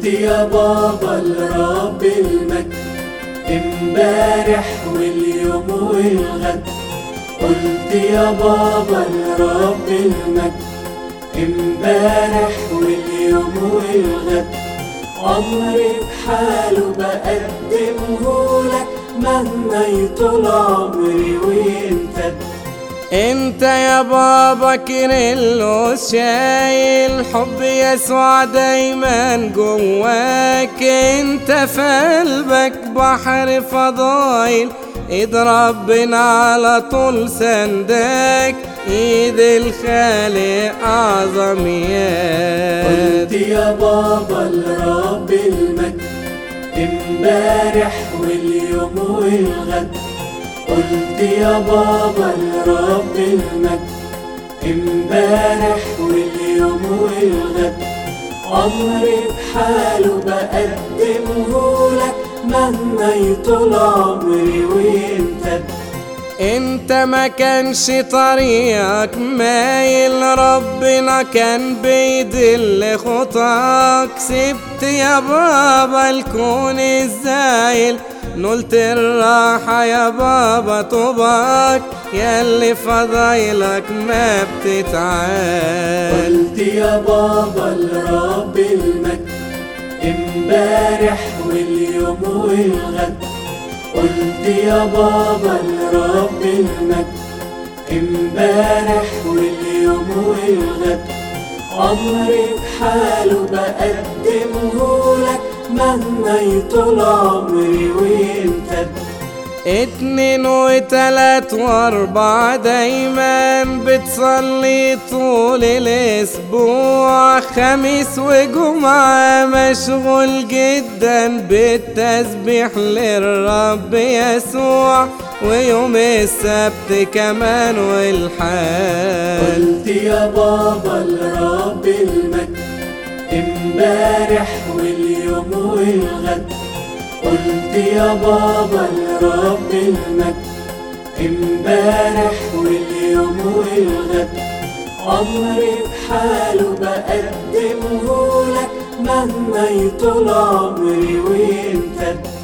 قلت يا بابا الرب المجد امبارح واليوم والغد قلت يا بابا الرب المجد امبارح واليوم والغد عمري بحاله بقدمهولك مهما يطول عمري ويمتد انت يا بابا كيرلس شايل حب يسوع دايما جواك انت في قلبك بحر فضايل ايد ربنا على طول سندك ايد الخالق اعظم قلت يد يا بابا الرب المجد امبارح واليوم والغد قلت يا بابا الرب المجد امبارح واليوم والغد عمري بحاله بقدمهولك مهما يطول عمري ويمتد انت ما كانش طريقك مايل ربنا كان بيدل خطاك سبت يا بابا الكون الزايل نلت الراحة يا بابا طوبك ياللي فضايلك ما بتتعال قلت يا بابا الرب المجد امبارح واليوم والغد قلت يا بابا الرب المجد امبارح واليوم والغد عمري بحاله بقدمهولك مهما يطول عمري ويمتد اتنين وتلات واربعة دايما بتصلي طول الاسبوع خميس وجمعة مشغول جدا بالتسبيح للرب يسوع ويوم السبت كمان والحال قلت يا بابا الرب المجد امبارح واليوم والغد قلت يا بابا الرب المجد امبارح واليوم والغد عمري بحاله بقدمهولك مهما يطول عمري ويمتد